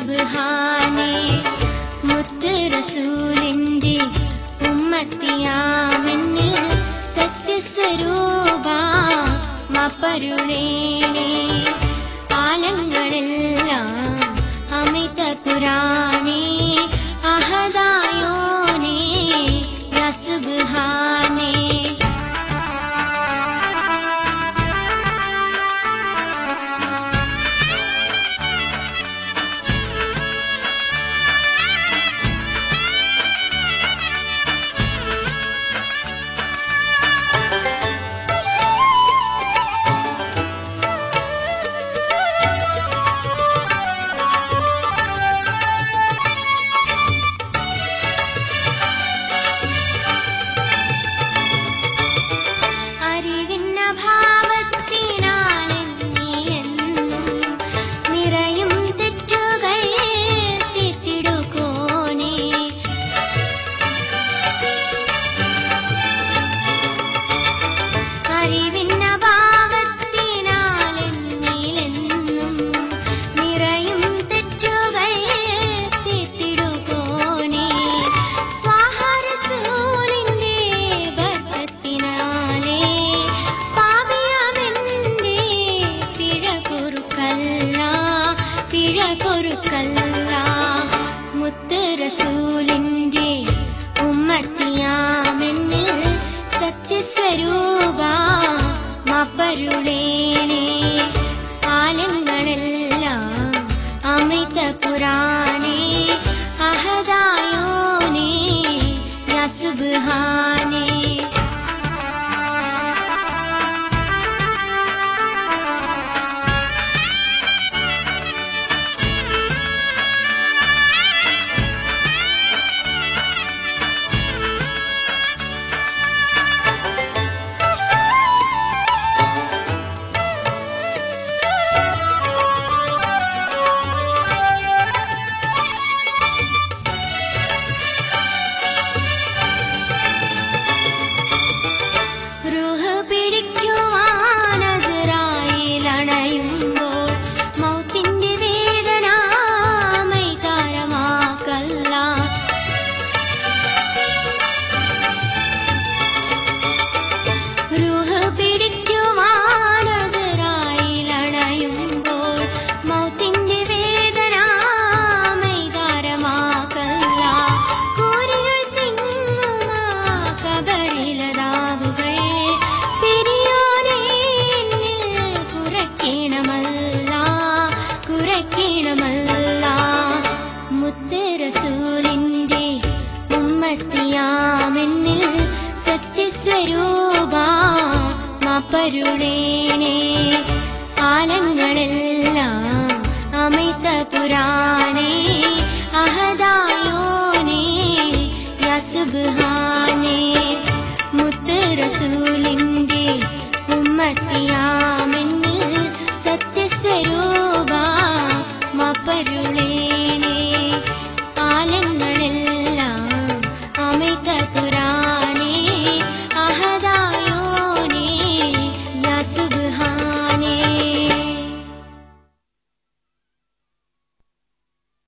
സുബ്ഹാനേ മുത്ത് റസൂലിന്റെ ഉമ്മത്തിയാമെന്നിൽ സത്യസ്വരൂപ മപ്പരുളേണേ ആലങ്ങളെല്ലാം അമിത പുരാനേ അഹദായോനേ യാ സുബ്ഹാനേ അറിവിന്ന ഭാവത്തിനാലെന്നിയെന്നും നിറയും തെറ്റുകൾ തിത്തിടുകോനേ അറിവിന്ന ഭാവത്തിനാലെന്നിലെന്നും നിറയും തെറ്റുകൾ തിത്തിടുകോനേ ത്വാഹരസൂലിന്റെ ബർക്കത്തിനാലേ പാപിയാമെന്റെ പിഴ പൊറുക്കല്ല പിഴ പൊറുക്കല്ല മുത്ത് റസൂലിന്റെ ഉമ്മത്തിയാമെന്നിൽ സത്യസ്വരൂപ മപ്പരുളേണേ ആലങ്ങളെല്ലാം അമൃത പുരാണേ അഹദായോനേ യാ സുബ്ഹാനേ റൂഹ് പിടിക്കുവാൻ അസ്രായേലണയുമ്പോൾ മൗത്തിന്റെ വേദന മൈതാരമാക്കല്ല റൂഹ് പിടിക്കുവാൻ അസ്രായേലണയുമ്പോൾ മൗത്തിന്റെ വേദന മൈതാരമാക്കല്ല കൂരിരുൾ തിങ്ങുമാ കബറിലതാവുകൾ പിരിയോനേ എന്നിൽ കുറയ്ക്കണമല്ല കുറയ്ക്കണമല്ല മുത്ത് റസൂലിന്റെ ഉമ്മത്തിയാമെന്നിൽ സത്യസ്വരൂപ മപ്പരുളേണേ ആലങ്ങളെല്ലാം അമിത പുരാനേ അഹദായോനേ യാ സുബ്ഹാനേ മുത്ത് റസൂലിന്റെ ഉമ്മത്തിയാമെന്നിൽ സത്യസ്വരൂപ മപ്പരുളേ